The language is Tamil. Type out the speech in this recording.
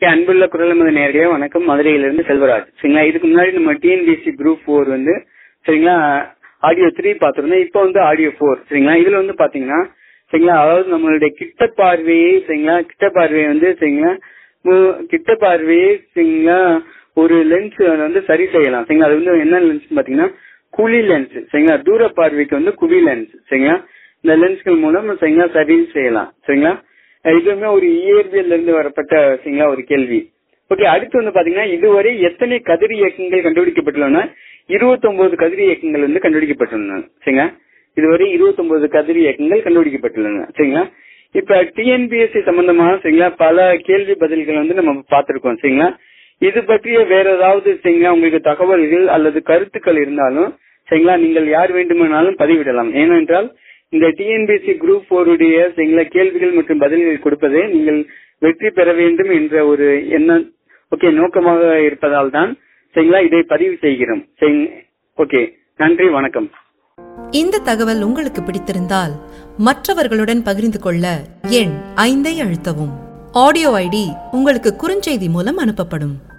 ஓகே அன்புள்ள குரல் நேர்களே வணக்கம் மதுரையிலிருந்து செல்வராஜ் சரிங்களா இதுக்கு முன்னாடி நம்ம டிஎன்பிஎஸ்சி குரூப் ஃபோர் வந்து சரிங்களா ஆடியோ த்ரீ பார்த்துருந்தோம் இப்போ வந்து ஆடியோ ஃபோர் சரிங்களா இதுல வந்து பாத்தீங்கன்னா சரிங்களா அதாவது நம்மளுடைய கிட்ட பார்வையை சரிங்களா கிட்ட பார்வையை வந்து சரிங்களா மு- கிட்ட பார்வையை சரிங்களா ஒரு லென்ஸ் வந்து சரி செய்யலாம் சரிங்களா அது வந்து என்ன லென்ஸ் பாத்தீங்கன்னா குழி லென்ஸ் சரிங்களா தூர பார்வைக்கு வந்து குவி லென்ஸ் சரிங்களா இந்த லென்ஸ்கள் மூலம் சரிங்களா சரி செய்யலாம் சரிங்களா அஹ் இதுவுமே ஒரு இயற்பியல்ல இருந்து வரப்பட்ட சரிங்களா ஒரு கேள்வி ஓகே அடுத்து வந்து பாத்தீங்கன்னா இதுவரை எத்தனை கதிர் இயக்கங்கள் கண்டுபிடிக்கப்பட்டுள்ளன 29 கதிர் இயக்கங்கள் வந்து கண்டுபிடிக்கப்பட்டுள்ளன சரிங்களா இதுவரை 29 கதிர் இயக்கங்கள் கண்டுபிடிக்கப்பட்டுள்ளன சரிங்களா இப்ப டிஎன்பிஎஸ்சி சம்பந்தமான சரிங்களா பல கேள்வி பதில்கள் வந்து நம்ம பார்த்திருக்கோம் சரிங்களா இது பற்றிய வேற ஏதாவது சரிங்களா உங்களுக்கு தகவல்கள் அல்லது கருத்துக்கள் இருந்தாலும் சரிங்களா நீங்கள் யார் வேண்டுமானாலும் பதிவிடலாம் ஏனென்றால் இந்த டிஎன்பிஎஸ்சி குரூப் போருடைய சரிங்களா கேள்விகள் மற்றும் பதில்கள் கொடுப்பதே நீங்கள் வெற்றி பெற வேண்டும் என்ற ஒரு எண்ணம் ஓகே நோக்கமாக இருப்பதால் தான் சரிங்களா இதை பதிவு செய்கிறோம் சரி ஓகே நன்றி வணக்கம் இந்த தகவல் உங்களுக்கு பிடித்திருந்தால் மற்றவர்களுடன் பகிர்ந்து கொள்ள எண் ஐந்தை அழுத்தவும் ஆடியோ ஐடி உங்களுக்கு குறுஞ்செய்தி மூலம் அனுப்பப்படும்